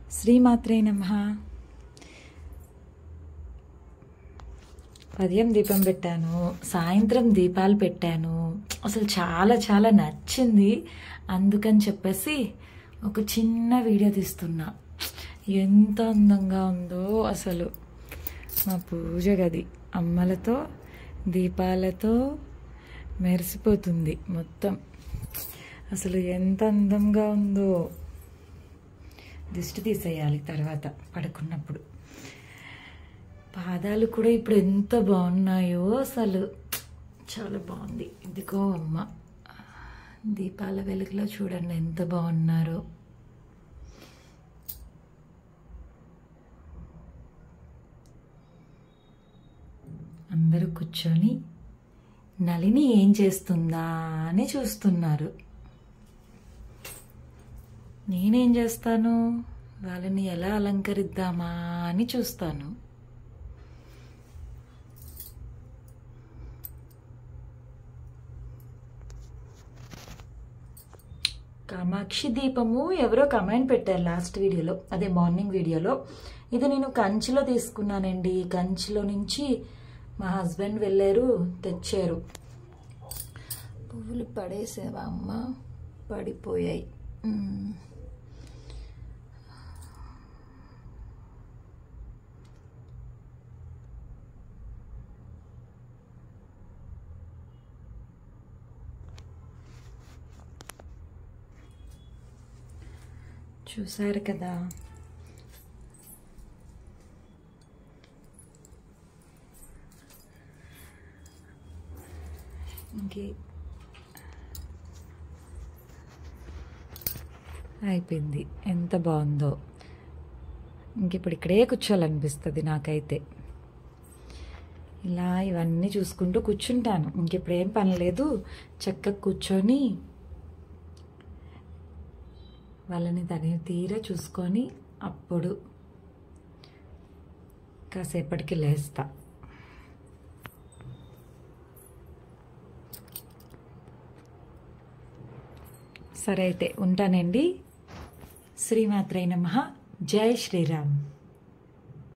శ్రీమాత్రే నమ ఉదయం దీపం పెట్టాను సాయంత్రం దీపాలు పెట్టాను అసలు చాలా చాలా నచ్చింది అందుకని చెప్పేసి ఒక చిన్న వీడియో తీస్తున్నా ఎంత అందంగా ఉందో అసలు మా పూజ గది అమ్మలతో దీపాలతో మెరిసిపోతుంది మొత్తం అసలు ఎంత అందంగా ఉందో దిష్టి తీసేయాలి తర్వాత పడుకున్నప్పుడు పాదాలు కూడా ఇప్పుడు ఎంత బాగున్నాయో అసలు చాలా బాగుంది ఇదిగో అమ్మ దీపాల వెలుగులో చూడండి ఎంత బాగున్నారో అందరూ కూర్చొని నలిని ఏం చేస్తుందా అని చూస్తున్నారు నేనేం చేస్తాను వాళ్ళని ఎలా అలంకరిద్దామా అని చూస్తాను కామాక్షి దీపము ఎవరో కమెంట్ పెట్టారు లాస్ట్ వీడియోలో అదే మార్నింగ్ వీడియోలో ఇది నేను కంచిలో తీసుకున్నానండి కంచిలో నుంచి మా హస్బెండ్ వెళ్ళారు తెచ్చారు పువ్వులు పడేసేవా అమ్మ పడిపోయాయి మ్మ్. చూసారు కదా ఇంకే అయిపోయింది ఎంత బాగుందో ఇంక ఇప్పుడు ఇక్కడే కూర్చోాలనిపిస్తుంది నాకైతే ఇలా ఇవన్నీ చూసుకుంటూ కూర్చుంటాను ఇంకెప్పుడు ఏం పని లేదు చక్కగా కూర్చొని వాళ్ళని తని తీర చూసుకొని అప్పుడు కాసేపటికి లేస్తా సరే అయితే ఉంటానండి శ్రీమాత్రై నమ జై శ్రీరామ్